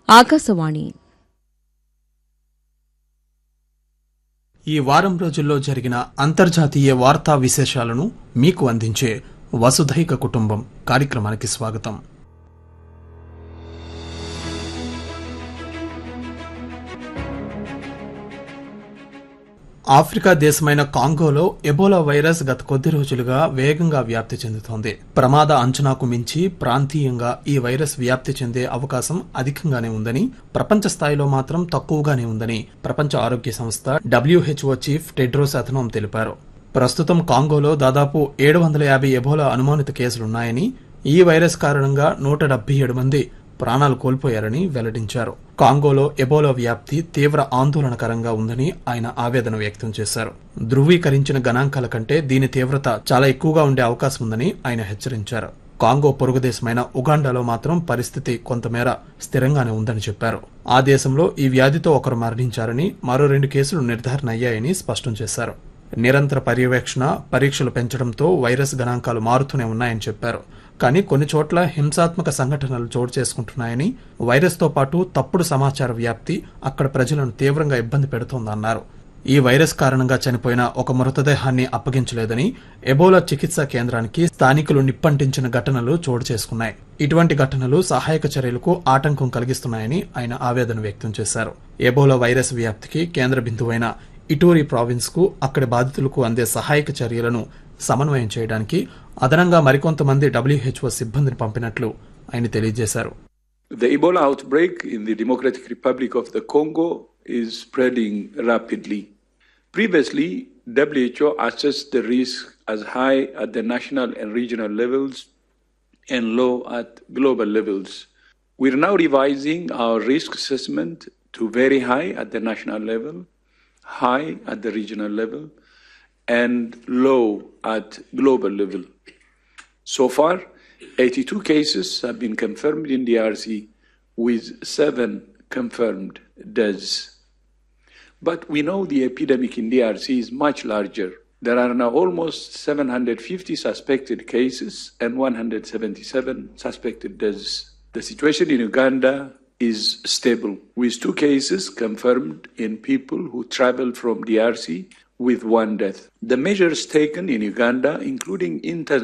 ఆకాశవాణి ఈ వారం రోజుల్లో జరిగిన అంతర్జాతీయ వార్తా విశేషాలను మీకు అందించే వసుధైక కుటుంబం కార్యక్రమానికి స్వాగతం ఆఫ్రికా దేశమైన కాంగోలో ఎబోలా వైరస్ గత కొద్ది రోజులుగా వేగంగా వ్యాప్తి చెందుతోంది ప్రమాద అంచనాకు మించి ప్రాంతీయంగా ఈ వైరస్ వ్యాప్తి చెందే అవకాశం అధికంగానే ఉందని ప్రపంచ స్థాయిలో మాత్రం తక్కువగానే ఉందని ప్రపంచ ఆరోగ్య సంస్థ డబ్ల్యూహెచ్ఓ చీఫ్ టెడ్రోస్ అథనోం తెలిపారు ప్రస్తుతం కాంగోలో దాదాపు ఏడు వందల యాభై ఎబోలా అనుమానిత కేసులున్నాయని ఈ వైరస్ కారణంగా నూట డెబ్బై ఏడు మంది ప్రాణాలు కోల్పోయారని వెల్లడించారు కాంగోలో ఎబోలా వ్యాప్తి తీవ్ర ఆందోళనకరంగా ఉందని ఆయన ఆవేదన వ్యక్తం చేశారు ధృవీకరించిన గణాంకాల కంటే దీని తీవ్రత చాలా ఎక్కువగా ఉండే అవకాశం ఉందని ఆయన హెచ్చరించారు కాంగో పొరుగు దేశమైన ఉగాండాలో మాత్రం పరిస్థితి కొంతమేర స్థిరంగానే ఉందని చెప్పారు ఆ దేశంలో ఈ వ్యాధితో ఒకరు మరణించారని మరో రెండు కేసులు నిర్ధారణ అయ్యాయని స్పష్టం చేశారు నిరంతర పర్యవేక్షణ పరీక్షలు పెంచడంతో వైరస్ గణాంకాలు మారుతూనే ఉన్నాయని చెప్పారు కానీ కొన్ని చోట్ల హింసాత్మక సంఘటనలు చోటు చేసుకుంటున్నాయని వైరస్తో పాటు తప్పుడు సమాచార వ్యాప్తి అక్కడ ప్రజలను తీవ్రంగా ఇబ్బంది పెడుతోందన్నారు ఈ వైరస్ కారణంగా చనిపోయిన ఒక మృతదేహాన్ని అప్పగించలేదని ఎబోలా చికిత్సా కేంద్రానికి స్థానికులు నిప్పంటించిన ఘటనలు చోటు చేసుకున్నాయి ఇటువంటి ఘటనలు సహాయక చర్యలకు ఆటంకం కలిగిస్తున్నాయని ఆయన ఆవేదన వ్యక్తం చేశారు ఎబోలా వైరస్ వ్యాప్తికి కేంద్ర బిందువైన ఇటూరి ప్రావిన్స్ కు అక్కడి బాధితులకు అందే సహాయక చర్యలను సమన్వయం చేయడానికి అదనంగా మరికొంతమంది డబ్ల్యూహెచ్ఓ సిబ్బందిని పంపినట్లు ఆయన తెలియజేశారు The Ebola outbreak in the Democratic Republic of the Congo is spreading rapidly. Previously, WHO assessed the risk as high at the national and regional levels and low at global levels. We're now revising our risk assessment to very high at the national level, high at the regional level, and low at global level. So far, 82 cases have been confirmed in DRC with seven confirmed deaths. But we know the epidemic in DRC is much larger. There are now almost 750 suspected cases and 177 suspected deaths. The situation in Uganda is stable, with two cases confirmed in people who traveled from DRC with one death. The measures taken in Uganda, including inter